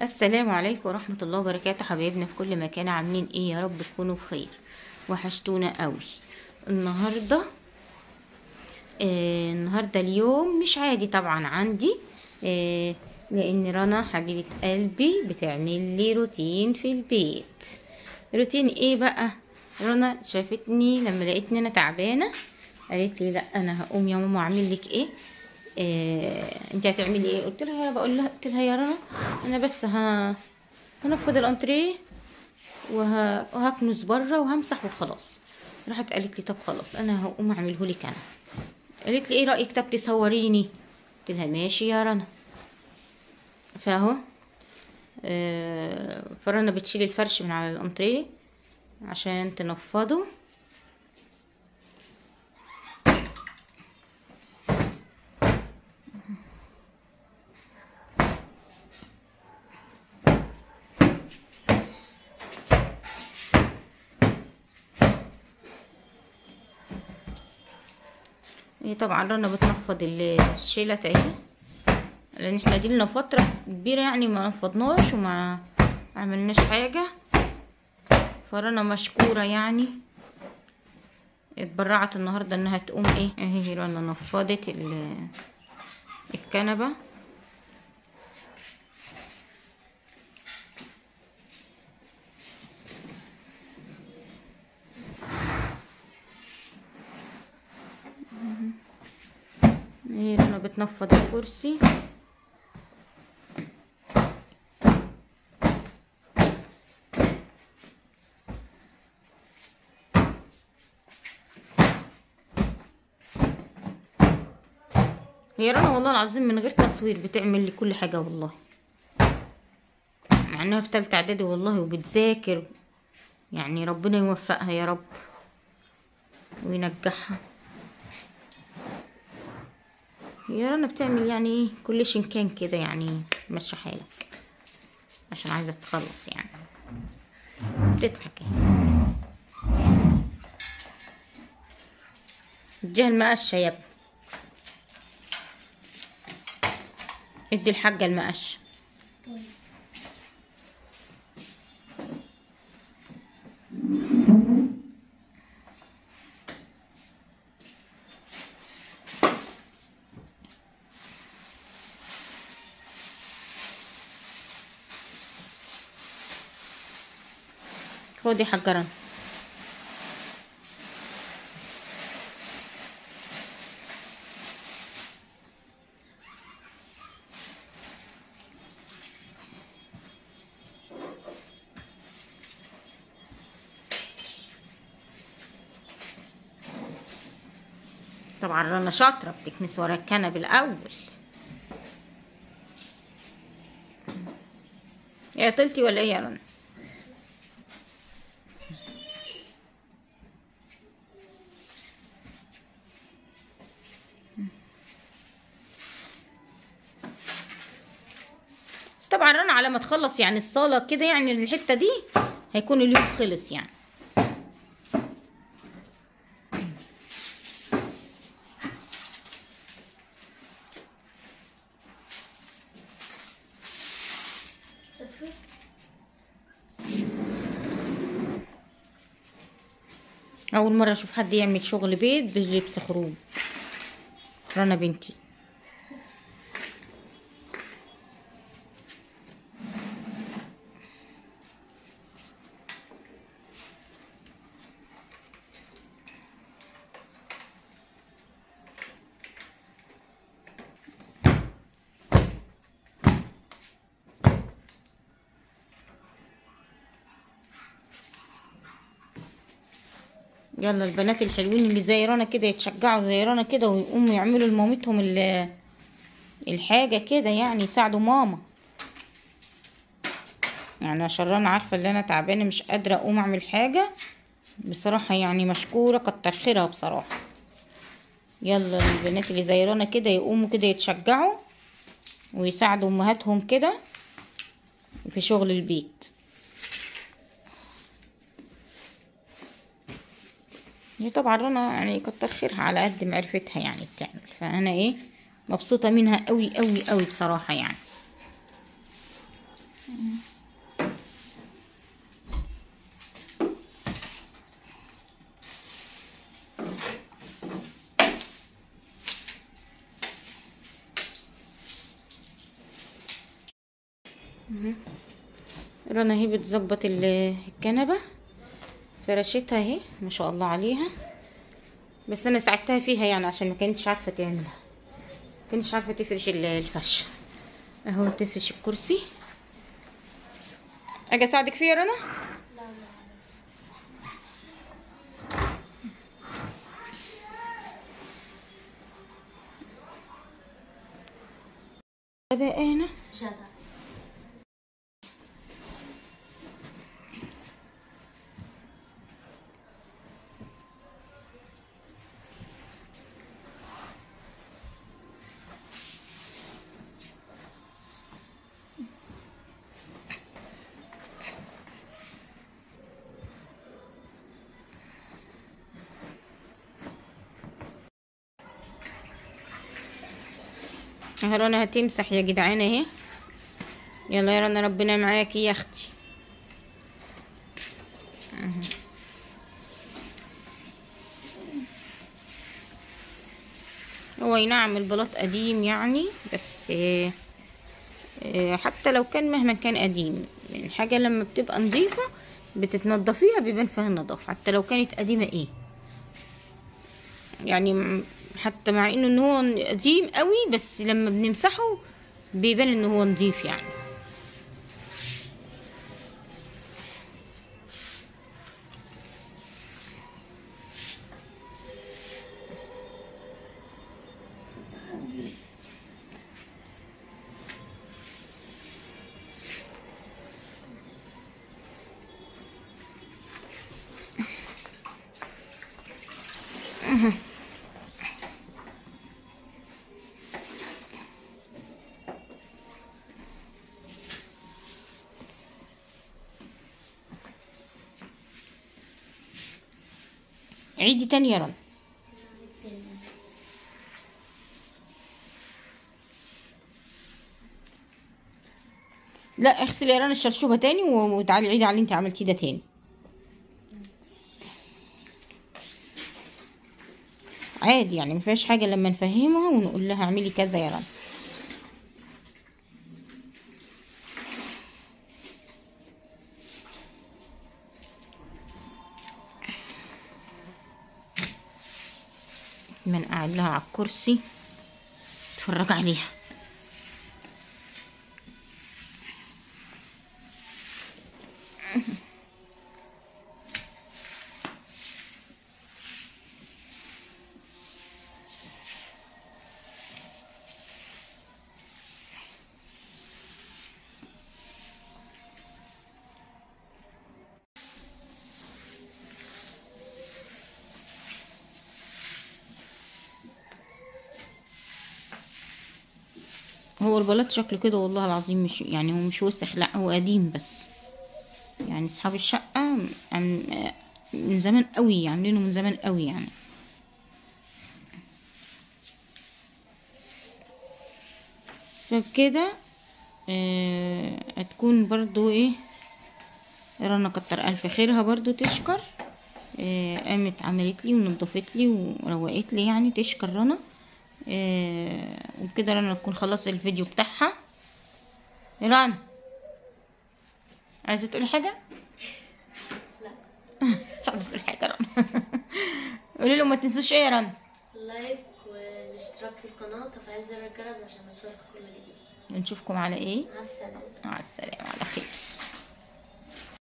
السلام عليكم ورحمة الله وبركاته حبايبنا في كل مكان عاملين ايه يا رب تكونوا بخير وحشتونا قوي النهاردة آه النهاردة اليوم مش عادي طبعا عندي آه لان رنا حبيبة قلبي بتعمل لي روتين في البيت روتين ايه بقى رنا شافتني لما لقيتني انا تعبانة قالت لي لا انا هقوم يا ماما اعمل لك ايه إيه انت هتعملي ايه قلت لها بقول لها قلت لها يا رنا انا بس ه... هنفض الانتريه وه... وهكنس بره وهمسح وخلاص راحت قالت لي طب خلاص انا هقوم اعمله لك انا قالت لي ايه رايك طب تصوريني قلت لها ماشي يا رنا فاهو آه فرنا بتشيل الفرش من على الانتريه عشان تنفضه هي طبعا رنا بتنفض الشيلة اهي لان احنا دي لنا فترة كبيرة يعني ما نفضناش وما عملناش حاجة فرنا مشكورة يعني اتبرعت النهاردة انها تقوم ايه اهي رنا نفضت الكنبة هي رنا بتنفض الكرسي هي رنا والله العظيم من غير تصوير بتعمل لي كل حاجه والله مع انها في تالتة اعدادي والله وبتذاكر يعني ربنا يوفقها يا رب وينجحها يا رنا بتعمل يعني ايه كل شنكان كده يعني ماشي حالك عشان عايزه تخلص يعني بتضحك اهي اديها المقشه يا ابني ادي الحاجه المقشه خدي حجرا طبعا رنا شاطرة بتكنس ورا الكنب الأول يا طلتي ولا ايه يا رنا بس طبعا رنا على ما تخلص يعني الصالة كده يعني الحتة دي هيكون اليوم خلص يعني اول مره اشوف حد يعمل شغل بيت بلبس خروج رنا بنتي يلا البنات الحلوين اللي زي رنا كده يتشجعوا زي رنا كده ويقوموا يعملوا لمامتهم الحاجة كده يعني يساعدوا ماما يعني عشان رنا عارفة ان انا تعبانة مش قادرة اقوم اعمل حاجة بصراحة يعني مشكورة كتر خيرها بصراحة يلا البنات اللي زي رنا كده يقوموا كده يتشجعوا ويساعدوا امهاتهم كده في شغل البيت هي طبعا رنا يعني كتر خيرها على قد معرفتها يعني بتعمل فانا ايه مبسوطه منها قوي قوي قوي بصراحه يعني رنا اهي بتظبط ال- الكنبة فرشتها اهي ما شاء الله عليها بس انا ساعدتها فيها يعني عشان ما كانتش عارفة تعملها ما كانتش عارفة تفرش ال- الفرش اهو تفرش الكرسي اجي اساعدك فيه يا رنا بقى انا جدع اهي رنا هتمسح يا جدعان اهي يلا يا رنا ربنا معاكي يا اختي اهي. هو أي نعم البلاط قديم يعني بس آه، آه، حتى لو كان مهما كان قديم الحاجة لما بتبقى نظيفة بتتنضفيها بيبان فيها النظافة حتى لو كانت قديمة ايه يعني م- حتى مع انه ان هو قديم قوي بس لما بنمسحه بيبان ان هو نضيف يعني عيدي تاني يا رنا لا اغسلي يا رنا الشرشوبة تاني و- وتعالي عيدي على اللي انت عملتيه ده تاني عادي يعني مفيهاش حاجة لما نفهمها ونقول لها اعملي كذا يا رنا من قاعد لها على الكرسي اتفرج عليها هو البلاط شكله كده والله العظيم مش يعني هو مش وسخ لا هو قديم بس يعني اصحاب الشقة عم- من زمان قوي عاملينه من زمان قوي يعني فبكده آه هتكون برضو ايه رنا كتر الف خيرها برضو تشكر آه قامت عملت لي ونضفت لي وروقت لي يعني تشكر رنا آه وبكده رنا تكون خلصت الفيديو بتاعها رنا عايزه تقولي حاجه لا مش عايزه تقولي حاجه رنا قولي له ما تنسوش ايه يا رنا اللايك والاشتراك في القناة وتفعيل زر الجرس عشان يوصلك كل جديد ونشوفكم على ايه مع السلامة مع السلامه على خير